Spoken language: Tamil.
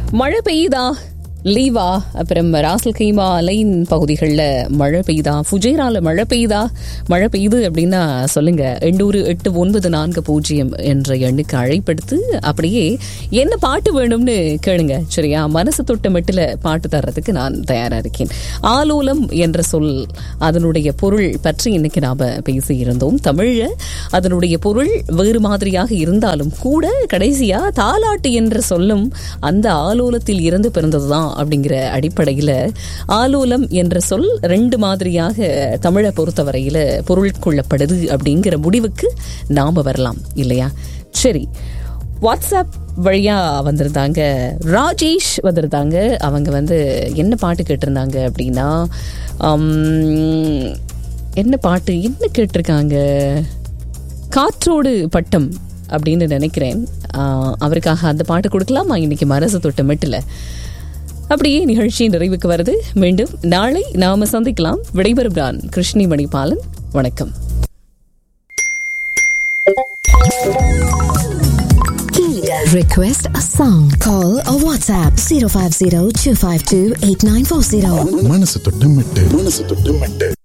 மழை பெய்யுதா லீவா அப்புறம் ராசல் கைமா லைன் பகுதிகளில் மழை பெய்யுதா ஃபுஜேரால மழை பெய்யுதா மழை பெய்யுது அப்படின்னா சொல்லுங்க எண்ணூறு எட்டு ஒன்பது நான்கு பூஜ்ஜியம் என்ற எண்ணுக்கு அழைப்படுத்து அப்படியே என்ன பாட்டு வேணும்னு கேளுங்க சரியா மனசு தொட்ட மெட்டில் பாட்டு தர்றதுக்கு நான் தயாரா இருக்கேன் ஆலோலம் என்ற சொல் அதனுடைய பொருள் பற்றி இன்னைக்கு நாம பேசி இருந்தோம் தமிழ்ல அதனுடைய பொருள் வேறு மாதிரியாக இருந்தாலும் கூட கடைசியா தாலாட்டு என்ற சொல்லும் அந்த ஆலோலத்தில் இருந்து பிறந்ததுதான் அப்படிங்கிற அடிப்படையில ஆலோலம் என்ற சொல் ரெண்டு மாதிரியாக தமிழை பொறுத்தவரையில பொருள் கொள்ளப்படுது அப்படிங்கிற முடிவுக்கு நாம வரலாம் இல்லையா சரி வாட்ஸ்அப் வழியா வந்திருந்தாங்க ராஜேஷ் வந்திருந்தாங்க அவங்க வந்து என்ன பாட்டு கேட்டிருந்தாங்க அப்படின்னா ஆம், என்ன பாட்டு என்ன கேட்டிருக்காங்க காற்றோடு பட்டம் அப்படின்னு நினைக்கிறேன் ஆஹ், அவருக்காக அந்த பாட்டு கொடுக்கலாமா இன்னைக்கு மனசு தொட்ட மெட்டில் அப்படியே நிகழ்ச்சி நிறைவுக்கு வருது மீண்டும் நாளை நாம சந்திக்கலாம் விடைபெறும் நான் கிருஷ்ணி மணிபாலன் வணக்கம் Request a song. Call or WhatsApp 050 252 8940. மனசு தொட்டு மெட்டு மனசு தொட்டு மெட்டு